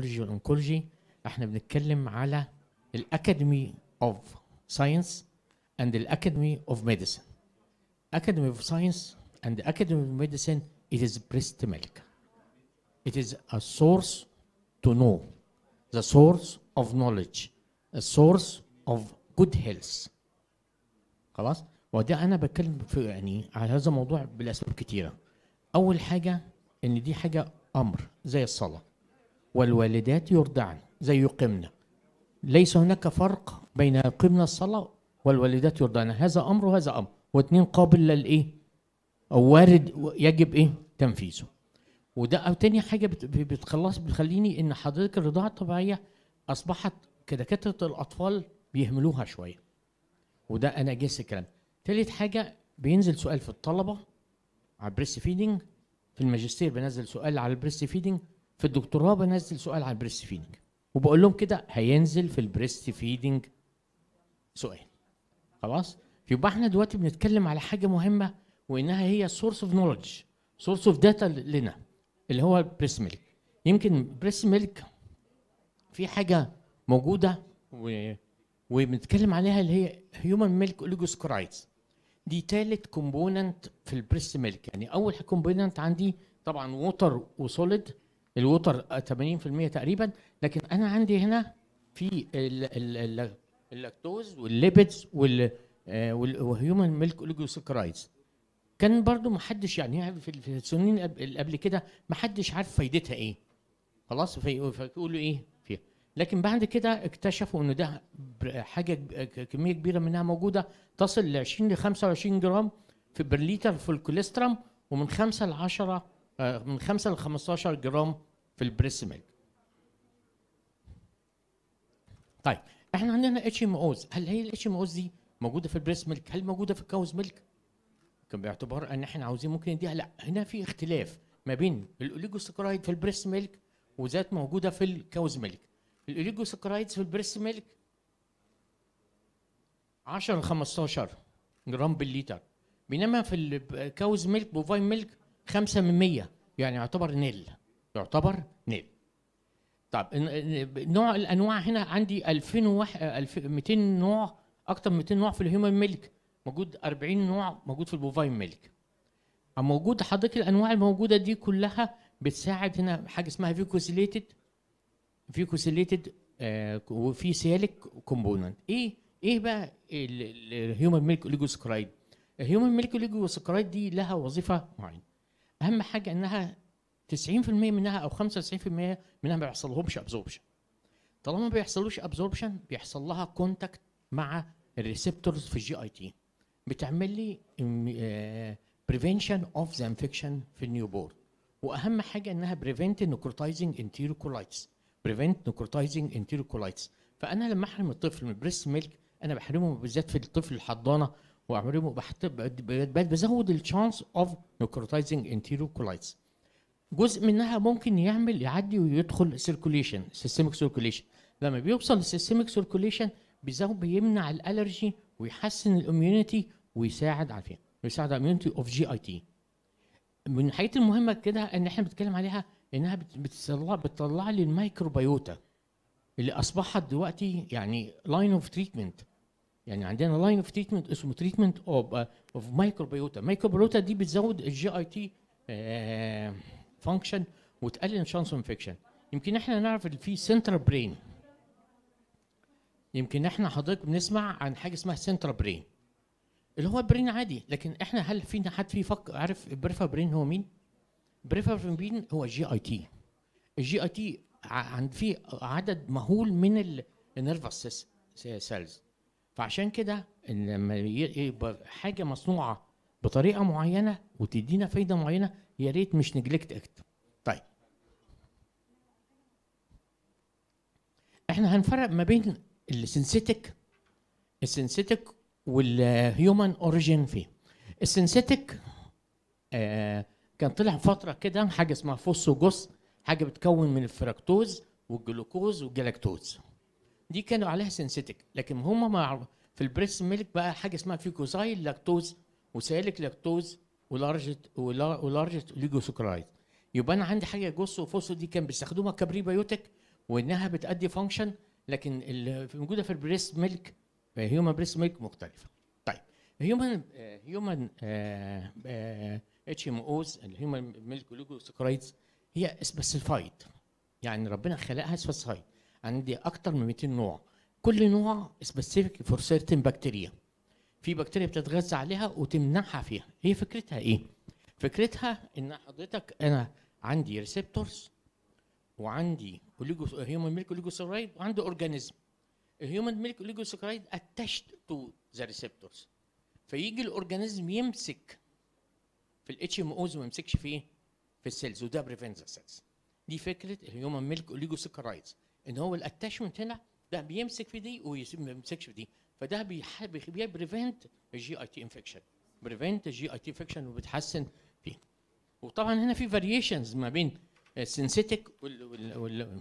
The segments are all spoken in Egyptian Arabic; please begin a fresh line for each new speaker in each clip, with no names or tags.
الباثولوجي والانكولوجي احنا بنتكلم على الاكاديمي اوف ساينس اند الاكاديمي اوف ميديسن اكاديمي اوف ساينس اند اكاديمي اوف ميديسن it is breast milk it is a source to know the source of knowledge a source of good health خلاص وده انا بتكلم في يعني على هذا الموضوع بالاسباب كتيره اول حاجه ان دي حاجه امر زي الصلاه والوالدات يرضعن زي يقمن ليس هناك فرق بين يقمن الصلاه والوالدات يرضعن هذا امر وهذا امر واثنين قابل للايه او وارد يجب ايه تنفيذه وده او تاني حاجه بت- بتخلص بتخليني ان حضرتك الرضاعه الطبيعيه اصبحت كدكاتره الاطفال بيهملوها شويه وده انا جاس الكلام تالت حاجه بينزل سؤال في الطلبه على البريست فيدنج في الماجستير بنزل سؤال على البريست فيدنج في الدكتوراه بنزل سؤال على البريست فيدنج وبقول لهم كده هينزل في البريست فيدنج سؤال خلاص يبقى احنا دلوقتي بنتكلم على حاجه مهمه وانها هي سورس اوف نولج سورس اوف داتا لنا اللي هو البريست ميلك يمكن بريست ميلك في حاجه موجوده و... وبنتكلم عليها اللي هي هيومن ميلك اوليجوسكرايدز دي تالت كومبوننت في البريست ميلك يعني اول كومبوننت عندي طبعا ووتر وسوليد الووتر 80% تقريبا لكن انا عندي هنا في ال- ال- ال- اللاكتوز والليبيدز وال آه، وال- وهيومن ميلك اوليجوسكرايدز كان برضو ما حدش يعني في في السنين القب- اللي قبل كده ما حدش عارف فايدتها ايه خلاص في- فيقولوا ايه فيها لكن بعد كده اكتشفوا انه ده بر- حاجه ك- كميه كبيره منها موجوده تصل ل 20 ل 25 جرام في برليتر في الكوليسترم ومن 5 ل 10 آه، من 5 ل 15 جرام في البريس ميلك طيب احنا عندنا اتش ام اوز هل هي الاتش ام اوز دي موجوده في البريس ميلك هل موجوده في الكاوز ميلك كان باعتبار ان احنا عاوزين ممكن نديها لا هنا في اختلاف ما بين الاوليجوسكرايد في البريس ميلك وذات موجوده في الكاوز ميلك الاوليجوسكرايدز في البريس ميلك 10 ل 15 جرام بالليتر بينما في الكاوز ميلك بوفاين ميلك 5 من 100 يعني يعتبر نيل يعتبر نيل طب ن- ن- نوع الانواع هنا عندي 2001 ألف- 200 نوع اكتر من 200 نوع في الهيومن ميلك موجود 40 نوع موجود في البوفاين ميلك موجود حضرتك الانواع الموجوده دي كلها بتساعد هنا حاجه اسمها فيكوسيليتد فيكوسيليتد وفي سيالك كومبوننت ايه ايه بقى الهيومن ميلك اوليجوسكرايد الهيومن ميلك اوليجوسكرايد دي لها وظيفه معينه اهم حاجه انها 90% منها او 95% منها ما بيحصلهمش ابزوربشن طالما ما بيحصلوش ابزوربشن بيحصل لها كونتاكت مع الريسبتورز في الجي اي تي بتعمل لي بريفنشن اوف ذا انفكشن في النيو بورن واهم حاجه انها بريفنت نيكروتايزنج انتيروكولايتس بريفنت نيكروتايزنج انتيروكولايتس فانا لما احرم الطفل من بريست ميلك انا بحرمه بالذات في الطفل الحضانه واحرمه بحت... ب- ب- بزود الشانس اوف نيكروتايزنج انتيروكولايتس جزء منها ممكن يعمل يعدي ويدخل سيركوليشن سيستميك سيركوليشن لما بيوصل للسيستميك سيركوليشن بيزود بيمنع الالرجي ويحسن الاميونيتي ويساعد على فيها ويساعد على الاميونيتي اوف جي اي تي من الحاجات المهمه كده ان احنا بنتكلم عليها انها بت- بتطلع بتطلع لي الميكروبيوتا اللي اصبحت دلوقتي يعني لاين اوف تريتمنت يعني عندنا لاين اوف تريتمنت اسمه تريتمنت اوف اوف مايكروبيوتا مايكروبيوتا دي بتزود الجي اي تي فانكشن وتقلل شانس انفكشن يمكن احنا نعرف ان في سنترال برين يمكن احنا حضرتك بنسمع عن حاجه اسمها سنترال برين اللي هو برين عادي لكن احنا هل فينا حد فيه فك عارف البريفا برين هو مين؟ بريفا برين هو الجي اي تي الجي اي تي عند فيه عدد مهول من النيرفس سيلز فعشان كده إن لما ي- يبقى حاجه مصنوعه بطريقه معينه وتدينا فايده معينه يا ريت مش نجلكت اكت طيب احنا هنفرق ما بين السنسيتك السنسيتك والهيومن اوريجين فيه السنسيتك آه كان طلع فتره كده حاجه اسمها فوسوجوس حاجه بتكون من الفركتوز والجلوكوز والجلاكتوز دي كانوا عليها سنسيتك لكن هم مع في البريس ميلك بقى حاجه اسمها فيكوزايل لاكتوز وسالك لاكتوز ولارجت ولا- ولارجت ليجوسكرايد يبقى انا عندي حاجه جوس وفوسو دي كان بيستخدموها كبريبيوتيك وانها بتأدي فانكشن لكن اللي موجوده في البريست ميلك هيومن بريست ميلك مختلفه طيب هيومن هيومن اتش ام اوز الهيومن ميلك جلوكوسكرايدز هي سبيسيفايد يعني ربنا خلقها سبيسيفايد عندي اكتر من 200 نوع كل نوع سبيسيفيك فور سيرتن بكتيريا في بكتيريا بتتغذى عليها وتمنعها فيها هي فكرتها ايه فكرتها ان حضرتك انا عندي ريسبتورز وعندي هيومن ميلك اوليجوساكرايد وعندي اورجانيزم الهيومن ميلك اوليجوساكرايد اتاشد تو ذا ريسبتورز فيجي الاورجانيزم يمسك في الاتش ام اوز وما يمسكش في في السيلز وده بريفنت ذا سيلز دي فكره الهيومن ميلك اوليجوساكرايدز ان هو الاتاشمنت هنا ده بيمسك في دي وما يمسكش في دي فده بيبريفنت الجي اي تي انفكشن بريفنت الجي اي تي انفكشن وبتحسن فيه وطبعا هنا في فاريشنز ما بين السينثيتك وال وال وال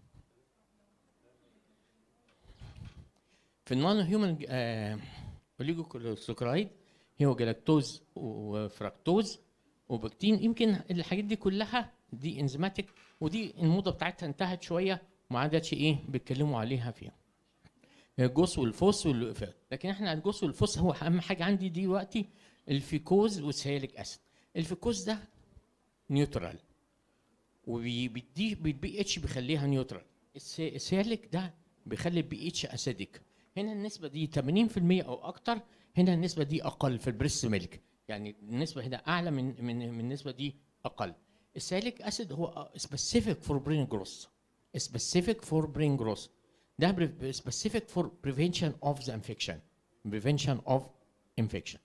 في النون هيومن اوليجوكلوسكرايد هو جلاكتوز وفراكتوز وبكتين يمكن الحاجات دي كلها دي انزيماتيك ودي الموضه بتاعتها انتهت شويه ما عادتش ايه بيتكلموا عليها فيها الجوس والفوس وال... لكن احنا الجوس والفوس هو اهم حاجه عندي دلوقتي الفيكوز والسياليك اسيد الفيكوز ده نيوترال وبيدي بالبي اتش بيخليها نيوترال السياليك ده بيخلي البي اتش اسيدك هنا النسبه دي 80% او اكتر هنا النسبه دي اقل في البريست ميلك يعني النسبه هنا اعلى من من من النسبه دي اقل السياليك اسيد هو سبيسيفيك فور برين جروث سبيسيفيك فور برين جروث ده سبيسيفيك فور prevention of the infection prevention of infection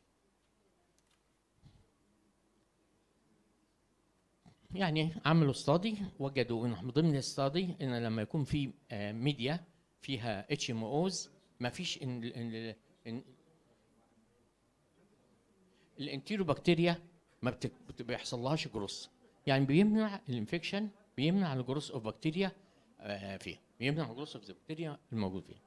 يعني عملوا استادي وجدوا ان من ضمن الاستادي ان لما يكون في ميديا فيها اتش ام اوز ما فيش ان ان ان الانتيروبكتيريا ما بت- بيحصلهاش جروث يعني بيمنع الانفكشن بيمنع الجروث اوف بكتيريا فيها بيمنع الجروث اوف بكتيريا الموجود فيها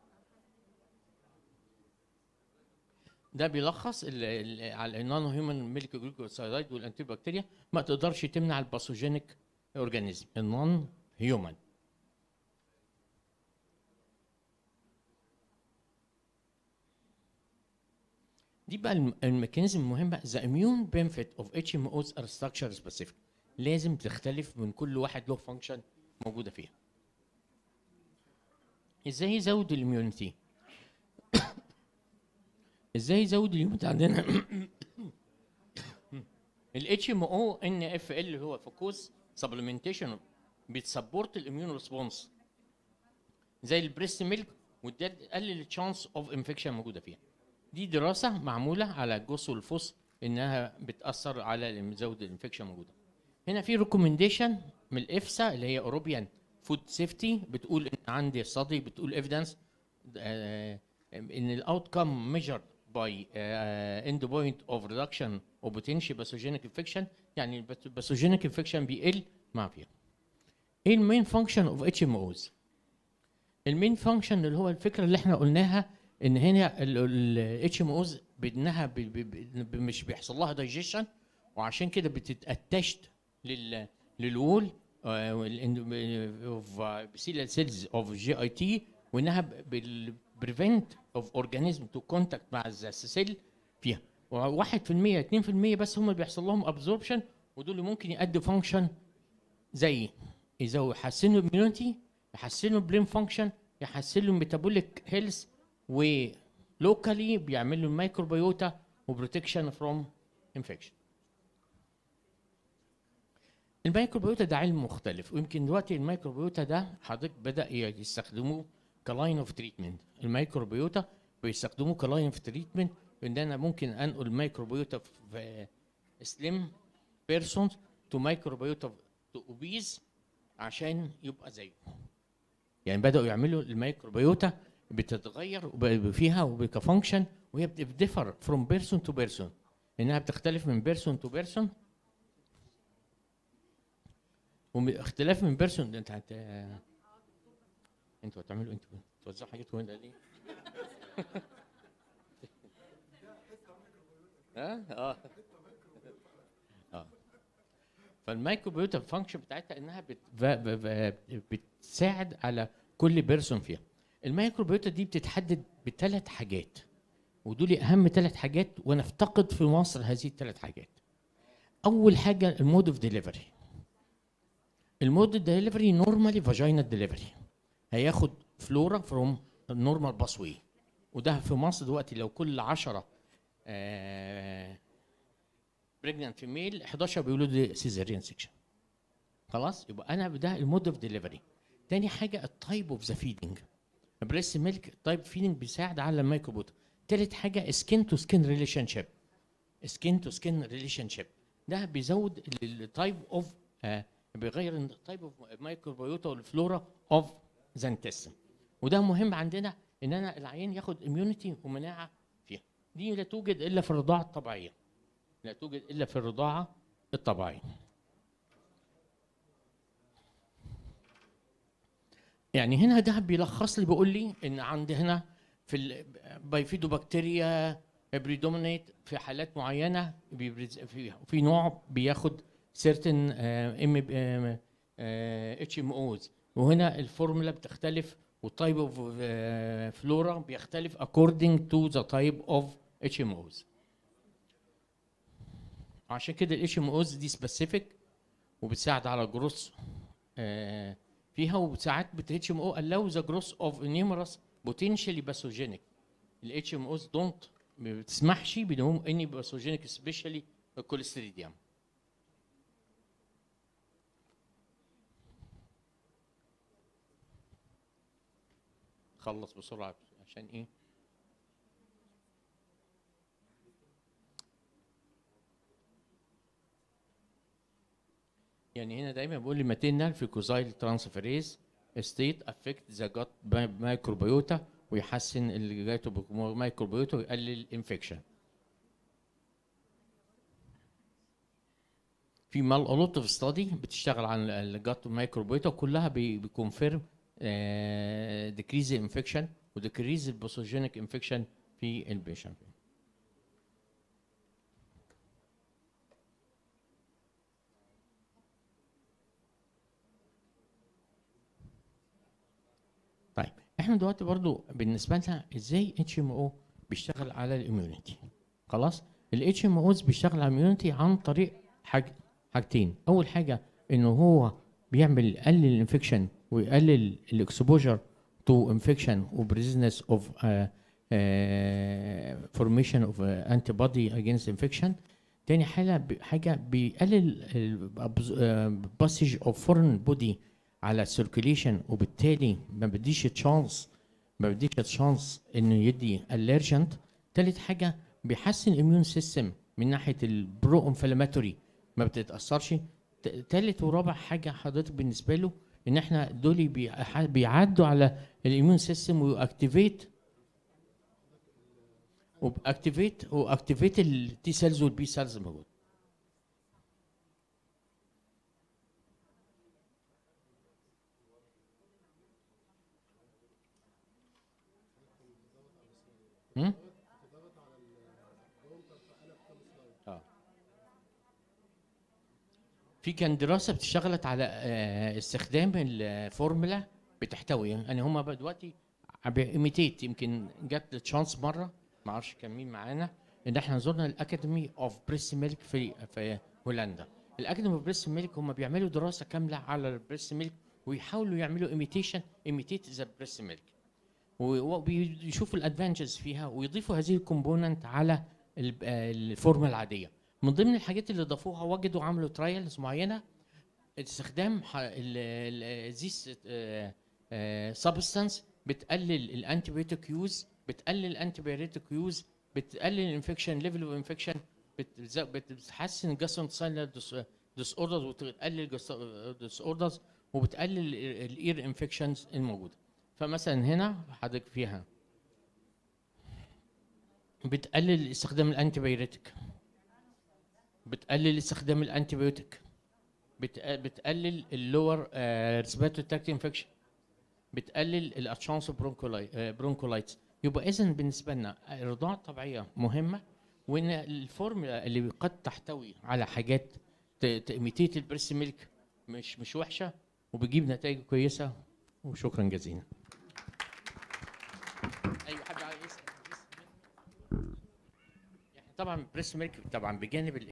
ده بيلخص ال- ال- على النانو هيومن ميلك جلوكوسايدايد والانتي بكتيريا ما تقدرش تمنع الباثوجينيك اورجانيزم النون هيومن دي بقى الم- الميكانيزم المهمه the immune benefit of HMOs are structure specific لازم تختلف من كل واحد له فانكشن موجوده فيها ازاي يزود الاميونيتي ازاي يزود الاميونيتي عندنا الاتش ام او ان اف ال هو فوكوز سبلمنتيشن بتسبورت الاميون ريسبونس زي البريست ميلك وده تقلل التشانس اوف انفكشن موجوده فيها دي دراسه معموله على الجوس والفوس انها بتاثر على مزود الانفكشن موجوده هنا في ريكومنديشن من الافسا اللي هي اوروبيان فود سيفتي بتقول ان عندي study بتقول ايفيدنس ان الاوت كم ميجرد باي اند بوينت اوف ريدكشن اوف بوتنشال باثوجينيك انفكشن يعني الباثوجينيك انفكشن بيقل مع فيها ايه المين فانكشن اوف اتش ام اوز المين فانكشن اللي هو الفكره اللي احنا قلناها ان هنا الاتش ام اوز بانها ب- ب- ب- مش بيحصل لها دايجيشن وعشان كده بتتاتشت لل للوول اوف بسيلال سيلز اوف جي اي تي وانها بريفنت اوف اورجانيزم تو كونتاكت مع السيل فيها 1% 2% بس هم اللي بيحصل لهم ابزوربشن ودول اللي ممكن يأدوا فانكشن زي اذا يحسنوا الاميونيتي يحسنوا البرين فانكشن يحسنوا الميتابوليك هيلث ولوكالي بيعملوا الميكروبيوتا وبروتكشن فروم انفكشن الميكروبيوتا ده علم مختلف ويمكن دلوقتي الميكروبيوتا ده حضرتك بدا يستخدموه كلاين اوف تريتمنت الميكروبيوتا بيستخدموه كلاين اوف تريتمنت ان انا ممكن انقل الميكروبيوتا في سليم بيرسونز تو ميكروبيوتا تو اوبيز عشان يبقى زيه يعني بداوا يعملوا الميكروبيوتا بتتغير وب- فيها وكفانكشن وهي بتديفر فروم بيرسون تو بيرسون انها بتختلف من بيرسون تو بيرسون واختلاف من بيرسون ده انت هت انتوا هتعملوا انتوا توزعوا حاجتكم هنا ليه؟ ها؟ اه اه فالميكروبيوتا الفانكشن بتاعتها انها بت ف- ف- ف- تساعد على كل بيرسون فيها الميكروبيوتا دي بتتحدد بثلاث حاجات ودول اهم ثلاث حاجات ونفتقد في مصر هذه الثلاث حاجات اول حاجه المود اوف ديليفري المود اوف ديليفري نورمالي فاجينا ديليفري هياخد فلورا فروم النورمال باسوي وده في مصر دلوقتي لو كل 10 بريجننت فيميل 11 بيقولوا دي سيزاريان سيكشن خلاص يبقى انا ده المود اوف ديليفري تاني حاجه التايب اوف ذا فيدنج بريست ميلك تايب فيدنج بيساعد على الميكروبوت تالت حاجه سكين تو سكين ريليشن شيب سكين تو سكين ريليشن شيب ده بيزود التايب اوف بيغير التايب اوف مايكروبيوتا والفلورا اوف ذا انتستين وده مهم عندنا ان انا العيان ياخد اميونيتي ومناعه فيها دي لا توجد الا في الرضاعه الطبيعيه لا توجد الا في الرضاعه الطبيعيه يعني هنا ده بيلخص لي بيقول لي ان عندي هنا في البايفيدو بكتيريا بريدومينيت في حالات معينه بيبرز في في نوع بياخد سيرتن ام اتش ام اوز وهنا الفورمولا بتختلف والتايب اوف فلورا بيختلف according to the type of HMOs عشان كده الاتش ام اوز دي سبيسيفيك وبتساعد على جروس فيها وساعات بت ام او allow the growth of numerous potentially pathogenic ال HMOs don't ما بتسمحش بانهم اني باثوجينيك سبيشالي الكوليستريديوم خلص بسرعه عشان ايه يعني هنا دايما بيقول لي ماتيرنال في كوزايل ترانسفيريز ستيت افكت ذا جات مايكروبيوتا ويحسن اللي جاته مايكروبيوتا ويقلل الانفكشن في مال الوت اوف ستادي بتشتغل عن الجات مايكروبيوتا كلها بيكونفيرم ديكريز الانفكشن وديكريز الباثوجينيك انفكشن في البيشنت طيب احنا دلوقتي برضو بالنسبه لنا ازاي اتش ام او بيشتغل على الاميونيتي خلاص الاتش ام اوز بيشتغل على الاميونيتي عن طريق حاج حاجتين اول حاجه انه هو بيعمل يقلل الانفكشن ويقلل الاكسبوجر تو انفكشن وبريزنس اوف فورميشن اوف انتي بودي اجينست انفكشن تاني حاجه حاجه بيقلل الباسج اوف فورن بودي على السيركيليشن وبالتالي ما بديش تشانس ما بديش تشانس انه يدي اليرجنت تالت حاجه بيحسن الاميون سيستم من ناحيه البرو انفلاماتوري ما بتتاثرش تالت ورابع حاجه حضرتك بالنسبه له ان احنا دول بيعدوا على الاميون سيستم ويأكتيفيت وباكتيفيت واكتيفيت التي سيلز والبي سيلز موجود هم؟ اه في كان دراسه بتشتغلت على آه، استخدام الفورمولا بتحتوي يعني هم دلوقتي ايميتيت يمكن جت تشانس مره ما اعرفش كان مين معانا ان احنا زرنا الاكاديمي اوف بريست ميلك في في هولندا الاكاديمي اوف بريست ميلك هم بيعملوا دراسه كامله على البريست ميلك ويحاولوا يعملوا ايميتيشن ايميتيت ذا بريست ميلك وبيشوفوا الادفانتجز فيها ويضيفوا هذه الكومبوننت على ال- آه، الفورمه العاديه من ضمن الحاجات اللي ضافوها وجدوا عملوا ترايلز معينه استخدام ذيس سبستانس بتقلل الانتيبيوتيك يوز بتقلل الانتيبيوتيك يوز بتقلل الانفكشن ليفل اوف انفكشن بتحسن الجاستروانتساينال ديس اوردرز وتقلل ديس اوردرز وبتقلل الاير انفكشنز الموجوده فمثلا هنا حضرتك فيها بتقلل استخدام الانتيبيوتيك بتقلل استخدام الانتيبيوتيك بت- بتقلل اللور ريسبيرتوري تراكت انفكشن بتقلل الاتشانس برونكولايتس يبقى اذا بالنسبه لنا الرضاعه الطبيعيه مهمه وان الفورمولا اللي قد تحتوي على حاجات تيميتيت البريست ميلك مش مش وحشه وبتجيب نتائج كويسه وشكرا جزيلا ايوه حد عايز يسال يسأل؟ يعني طبعا بريس ميلك طبعا بجانب